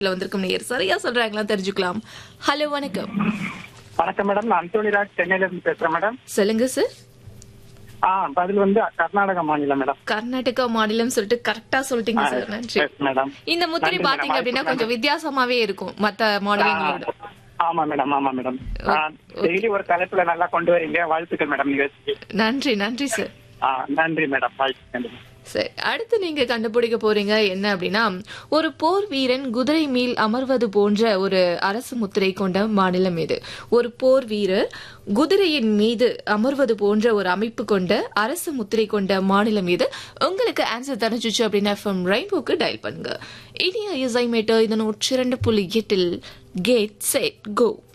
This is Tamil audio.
இதுல வந்திருக்கும் நேர் சரியா சொல்றாங்களா தெரிஞ்சுக்கலாம் ஹலோ வணக்கம் வணக்கம் மேடம் நான் அந்தோனிராஜ் சென்னையில இருந்து பேசுறேன் மேடம் சொல்லுங்க சார் ஆ பதில் வந்து கர்நாடக மாநிலம் மேடம் கர்நாடகா மாநிலம் சொல்லிட்டு கரெக்டா சொல்லிட்டீங்க சார் நன்றி Yes, மேடம் இந்த முத்திரை நன்றி, பாத்தீங்க மேடம். அப்படின்னா கொஞ்சம் வித்தியாசமாவே இருக்கும் மத்த மாடலிங்களோட ஆமா மேடம் ஆமா மேடம் டெய்லி ஒரு தலைப்புல நல்லா கொண்டு வரீங்க வாழ்த்துக்கள் மேடம் நிகழ்ச்சிக்கு நன்றி நன்றி சார் ஆ, நன்றி மேடம் வாழ்த்துக்கள் சரி அடுத்து நீங்க கண்டுபிடிக்க போறீங்க என்ன அப்படின்னா ஒரு போர் வீரன் குதிரை மேல் அமர்வது போன்ற ஒரு அரசு முத்திரை கொண்ட மாநிலம் இது ஒரு போர் வீரர் குதிரையின் மீது அமர்வது போன்ற ஒரு அமைப்பு கொண்ட அரசு முத்திரை கொண்ட மாநிலம் இது உங்களுக்கு ஆன்சர் தெரிஞ்சிச்சு அப்படின்னா எஃப்எம் ரெயின்போக்கு டயல் பண்ணுங்க இனிய இசை மேட்டர் இதன் நூற்றி இரண்டு புள்ளி எட்டில் கேட் செட் கோ